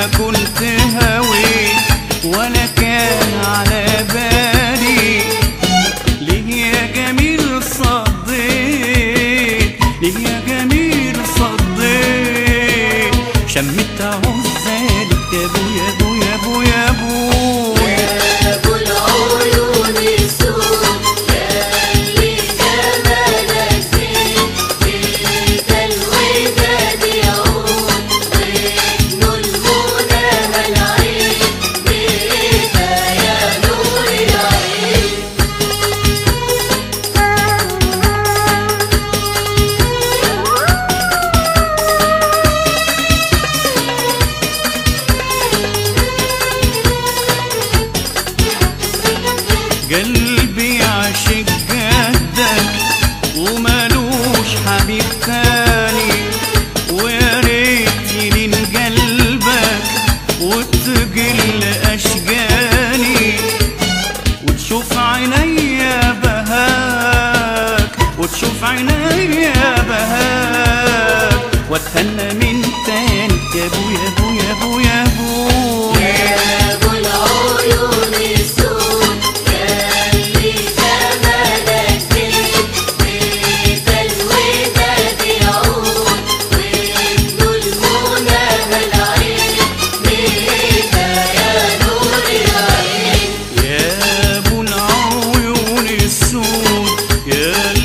كنت هوي ولا كان على بالي ليه يا جميل صديق ليه يا جميل صديق شمت عزالك يا ابو يا ابو يا ابو يا ابو أبو العيون السود ياللي جمالك زين بيت الوداد يعود وابن المنى العين بيتا يا نور العين قلبي عاشق جدك ومالوش حبيب تاني ويا ريت يلين قلبك وتقل اشجاني وتشوف عينيا بهاك وتشوف عينيا بهاك واتهنى من تاني يا ابو يا ابو يا ابو يا ابو أبو العيون السود ياللي جمالك زين بيت الوداد يعود وابن المنى العين بيتا يا نور العين يا ابو العيون السود يا